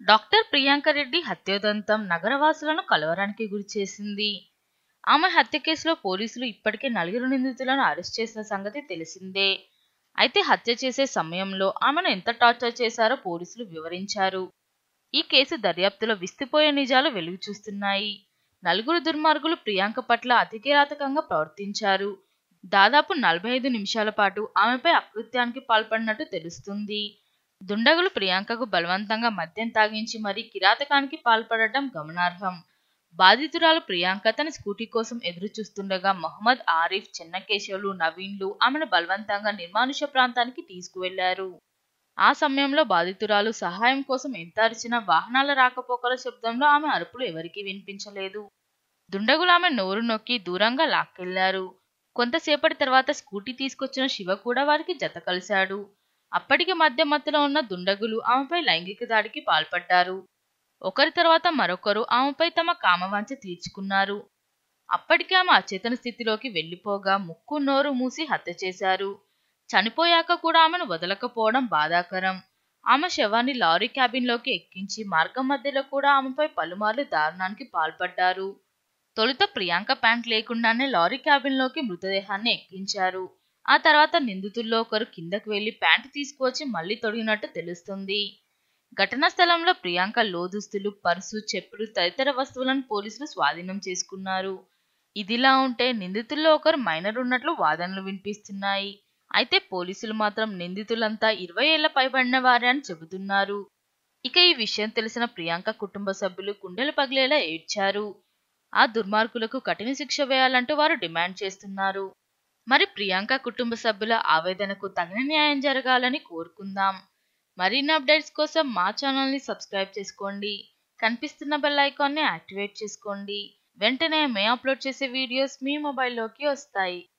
doctor Priyanka Reddy హత్యోదంతం నగరవాసులను కలవరానికి గురిచేసింది ఆమె హత్య కేసులో పోలీసులు ఇప్పటికే నలుగురు నిందితులను అరెస్ట్ చేసిన సంగతి తెలిసిందే అయితే హత్య చేసే సమయంలో ఆమెను ఎంత టార్చర్ చేశారో పోలీసులు వివరించారు ఈ కేసు దర్యాప్తులో విస్తుపోయే నిజాలు వెలుగు చూస్తున్నాయి నలుగురు దుర్మార్గులు ప్రియాంక పట్ల అతి కిరాతకంగా ప్రవర్తించారు దాదాపు నలభై ఐదు నిమిషాల పాటు ఆమెపై అకృత్యానికి పాల్పడినట్టు తెలుస్తుంది దుండగులు ప్రియాంకకు బలవంతంగా మద్యం తాగించి మరీ కిరాతకానికి పాల్పడటం గమనార్హం బాధితురాలు ప్రియాంక తన స్కూటీ కోసం ఎదురు చూస్తుండగా మహమ్మద్ ఆరిఫ్ చెన్నకేశవులు నవీన్లు ఆమెను బలవంతంగా నిర్మానుష ప్రాంతానికి తీసుకువెళ్లారు ఆ సమయంలో బాధితురాలు సహాయం కోసం ఎంత అరిచినా వాహనాల రాకపోకల శబ్దంలో ఆమె అరుపులు ఎవరికీ వినిపించలేదు దుండగులు ఆమె నోరు నొక్కి దూరంగా లాక్కెళ్లారు కొంతసేపటి తర్వాత స్కూటీ తీసుకొచ్చిన శివ కూడా వారికి జత కలిశాడు అప్పటికి మధ్య మధ్యలో ఉన్న దుండగులు ఆమెపై లైంగిక దాడికి పాల్పడ్డారు ఒకరి తర్వాత మరొకరు ఆమెపై తమ కామవాంఛ తీర్చుకున్నారు అప్పటికి ఆమె అచేతన స్థితిలోకి వెళ్లిపోగా ముక్కు నోరు మూసి హత్య చేశారు చనిపోయాక కూడా ఆమెను వదలకపోవడం బాధాకరం ఆమె శవాన్ని లారీ క్యాబిన్లోకి ఎక్కించి మార్గం మధ్యలో కూడా ఆమెపై పలుమార్లు దారుణానికి పాల్పడ్డారు తొలుత ప్రియాంక ప్యాంట్ లేకుండానే లారీ క్యాబిన్లోకి మృతదేహాన్ని ఎక్కించారు ఆ తర్వాత నిందితుల్లో ఒకరు కిందకు వెళ్లి ప్యాంటు తీసుకువచ్చి మళ్లీ తొడిగినట్టు తెలుస్తుంది ఘటనా స్థలంలో ప్రియాంక లోదుస్తులు పర్సు చెప్పులు తదితర వస్తువులను పోలీసులు స్వాధీనం చేసుకున్నారు ఇదిలా ఉంటే నిందితుల్లో ఒకరు మైనర్ ఉన్నట్లు వాదనలు వినిపిస్తున్నాయి అయితే పోలీసులు మాత్రం నిందితులంతా ఇరవై ఏళ్ల పైబడిన వారే అని చెబుతున్నారు ఇక ఈ విషయం తెలిసిన ప్రియాంక కుటుంబ సభ్యులు గుండెలు పగిలేలా ఏడ్చారు ఆ దుర్మార్గులకు కఠిన శిక్ష వేయాలంటూ వారు డిమాండ్ చేస్తున్నారు మరి ప్రియాంక కుటుంబ సభ్యుల ఆవేదనకు తగిన న్యాయం జరగాలని కోరుకుందాం మరిన్ని అప్డేట్స్ కోసం మా ఛానల్ని సబ్స్క్రైబ్ చేసుకోండి కనిపిస్తున్న బెల్ ఐకాన్ని యాక్టివేట్ చేసుకోండి వెంటనే మేము అప్లోడ్ చేసే వీడియోస్ మీ మొబైల్లోకి వస్తాయి